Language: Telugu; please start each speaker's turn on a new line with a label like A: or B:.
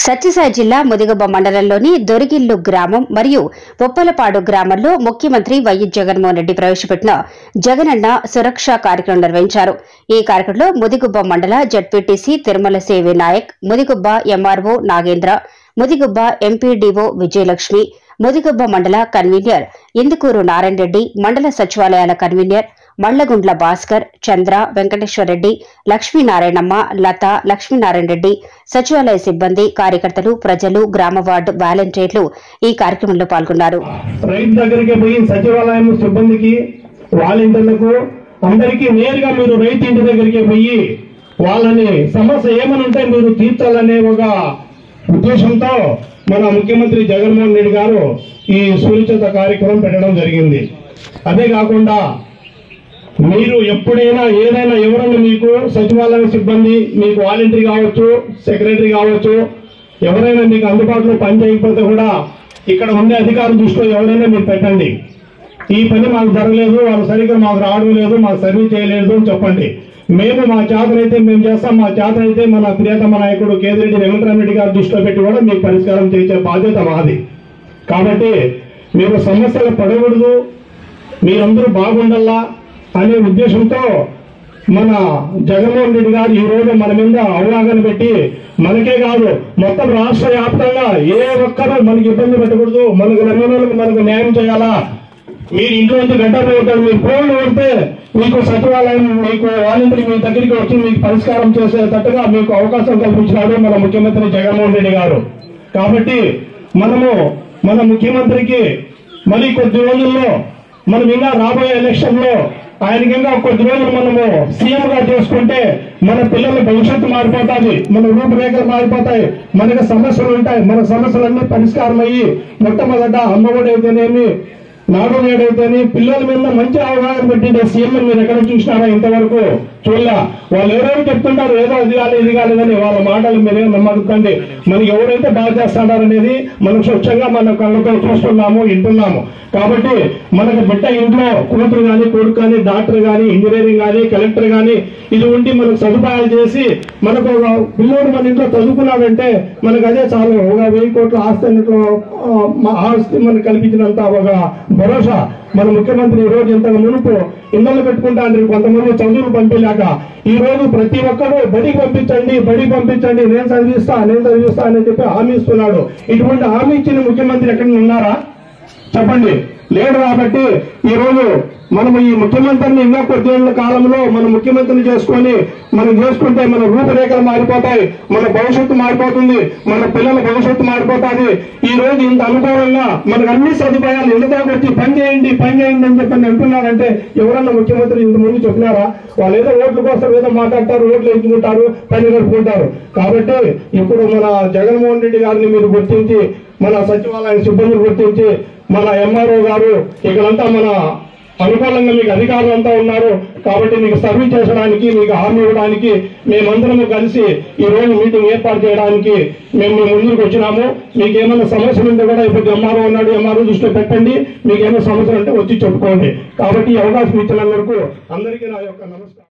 A: సత్యసాయి జిల్లా ముదిగొబ్బ మండలంలోని దొరిగిల్లు గ్రామం మరియు ఉప్పలపాడు గ్రామంలో ముఖ్యమంత్రి వైఎస్ జగన్మోహన్ రెడ్డి ప్రవేశపెట్టిన జగనన్న సురక్ష కార్యక్రమం నిర్వహించారు ఈ కార్యక్రమంలో ముదిగుబ్బ మండల ZPTC Tirumala Sevi Nayak Mudigubba MRO Nagendra Mudigubba MPDO Vijayalakshmi Mudigubba మండల కన్వీనర్ ఇందుకూరు నారాయణ రెడ్డి మండల సచివాలయాల కన్వీనర్ మళ్లగుండ్ల భాస్కర్ చంద్ర వెంకటేశ్వరరెడ్డి లక్ష్మీనారాయణమ్మ లత లక్ష్మీనారాయణ రెడ్డి సచివాలయ సిబ్బంది కార్యకర్తలు ప్రజలు గ్రామ వార్డు వాలంటీర్లు ఈ కార్యక్రమంలో పాల్గొన్నారు
B: రైతు దగ్గరికి పోయి సచివాలయం సిబ్బందికి వాలంటీర్లకు అందరికీ నేరుగా మీరు రైతు ఇంటి దగ్గరికి పోయి వాళ్ళని సమస్య ఏమని ఉంటే మీరు తీర్చాలనే ఒక ఉద్దేశంతో మన ముఖ్యమంత్రి జగన్మోహన్ రెడ్డి గారు ఈ సురక్షిత కార్యక్రమం పెట్టడం జరిగింది అదే కాకుండా మీరు ఎప్పుడైనా ఏదైనా ఎవరైనా మీకు సచివాలయ సిబ్బంది మీకు వాలంటరీ కావచ్చు సెక్రటరీ కావచ్చు ఎవరైనా మీకు అందుబాటులో పని చేయకపోతే కూడా ఇక్కడ ఉండే అధికారుల దృష్టిలో ఎవరైనా మీరు పెట్టండి ఈ పని మాకు జరగలేదు వాళ్ళు సరిగ్గా మాకు రావడం లేదు మాకు సర్వీస్ చేయలేదు అని చెప్పండి మేము మా చేతనైతే మేము చేస్తాం మా చేతనైతే మన ప్రియతమ నాయకుడు కేదిరెడ్డి వెంకటరామరెడ్డి గారి దృష్టిలో పెట్టి కూడా మీకు పరిష్కారం చేసే బాధ్యత మాది కాబట్టి మీరు సమస్యలు పడకూడదు మీరందరూ బాగుండాలా అనే ఉద్దేశంతో మన జగన్మోహన్ రెడ్డి గారు ఈ రోజు మన మీద అవగాహన పెట్టి మనకే కాదు మొత్తం రాష్ట్ర వ్యాప్తంగా ఏ ఒక్కరూ మనకి ఇబ్బంది పెట్టకూడదు మనకు నమ్మినోళ్ళకి మనకు న్యాయం చేయాలా మీరు ఇంట్లో నుంచి గంట పోతారు మీరు ఫోన్లు కొడితే మీకు సచివాలయం మీకు వాలంటీర్ మీ దగ్గరికి వచ్చి మీకు పరిష్కారం చేసేటట్టుగా మీకు అవకాశం కల్పించినాడు మన ముఖ్యమంత్రి జగన్మోహన్ రెడ్డి గారు కాబట్టి మనము మన ముఖ్యమంత్రికి మరి కొద్ది రోజుల్లో మనం ఇంకా రాబోయే ఎలక్షన్ లో ఆయనకి ఇంకా కొద్ది రోజులు మనము సీఎం గా చేసుకుంటే మన పిల్లల భవిష్యత్తు మారిపోతుంది మన రూపురేఖలు మారిపోతాయి మనకి సమస్యలు ఉంటాయి మన సమస్యలన్నీ పరిష్కారం అయ్యి మొట్టమొదట అమ్మఒడి అయితేనేమి నాడు నేడైతేనే పిల్లల మీద మంచి అవగాహన పెట్టిండే సీఎం మీరు ఎక్కడ చూసినారా ఇంతవరకు చూడలే వాళ్ళు ఎవరైనా చెప్తుంటారు ఏదో ఇది కాలేదు ఇది కాలేదని వాళ్ళ మాటలు మీరేం నమ్మకండి మనకి ఎవరైతే బాగా చేస్తాడారు అనేది మనం స్వచ్ఛంగా మన కళ్ళతో చూస్తున్నాము వింటున్నాము కాబట్టి మనకు బిడ్డ ఇంట్లో కూతురు కానీ కొడుకు కానీ డాక్టర్ కానీ ఇంజనీరింగ్ కానీ కలెక్టర్ కానీ ఇది ఉండి మనకు సదుపాయాలు చేసి మనకు ఒక పిల్లోడు మన ఇంట్లో చదువుకున్నాడంటే మనకు అదే చాలు ఒక వెయ్యి కోట్ల ఆస్తి అన్నట్లు ఆ, మా ఆస్తి మనకు కల్పించినంత ఒక భరోసా మన ముఖ్యమంత్రి ఈ రోజు ఇంతకు మునుపు ఇళ్ళలో పెట్టుకుంటా అంటే కొంతమంది చదువులు పంపించాక ఈ రోజు ప్రతి ఒక్కరూ బడికి పంపించండి బడికి పంపించండి నేను చదివిస్తా నేను చదివిస్తా అని చెప్పి హామీ ఇస్తున్నాడు ఇటువంటి హామీ ఇచ్చిన ముఖ్యమంత్రి ఎక్కడ ఉన్నారా చెప్పండి లేడు కాబట్టి ఈ రోజు మనం ఈ ముఖ్యమంత్రిని ఇంకా కొద్దేళ్ల కాలంలో మన ముఖ్యమంత్రిని చేసుకొని మనం చేసుకుంటే మన రూపురేఖలు మారిపోతాయి మన భవిష్యత్తు మారిపోతుంది మన పిల్లల భవిష్యత్తు మారిపోతుంది ఈ రోజు ఇంత అనుకూలంగా మనకు అన్ని సదుపాయాలు ఇంత దాకా వచ్చి పని చేయండి పని చేయండి అని చెప్పని అంటున్నారంటే ఎవరన్నా ముఖ్యమంత్రి ఇంత ముందు చెప్పినారా వాళ్ళు ఏదో ఓట్ల కోసం ఏదో మాట్లాడతారు ఓట్లు ఎంచుకుంటారు పని గడుపుకుంటారు కాబట్టి ఇప్పుడు మన జగన్మోహన్ రెడ్డి గారిని మీరు గుర్తించి మన సచివాలయ సిబ్బందిని గుర్తించి మన ఎంఆర్ఓ గారు ఇక్కడంతా మన అనుకూలంగా మీకు అధికారులు అంతా ఉన్నారు కాబట్టి మీకు సర్వీస్ చేసడానికి మీకు హామీ ఇవ్వడానికి మేమందరము కలిసి ఈ రోజు మీటింగ్ ఏర్పాటు చేయడానికి మేము మీ ముందుకు వచ్చినాము మీకు ఏమైనా సమస్యలు ఉంటే కూడా ఇప్పుడు ఎంఆర్ఓ ఉన్నాడు ఎంఆర్ఓ దృష్టిలో పెట్టండి మీకు ఏమైనా సమస్యలు ఉంటే వచ్చి చెప్పుకోండి కాబట్టి ఈ అవకాశం ఇచ్చినందుకు అందరికీ నా యొక్క నమస్కారం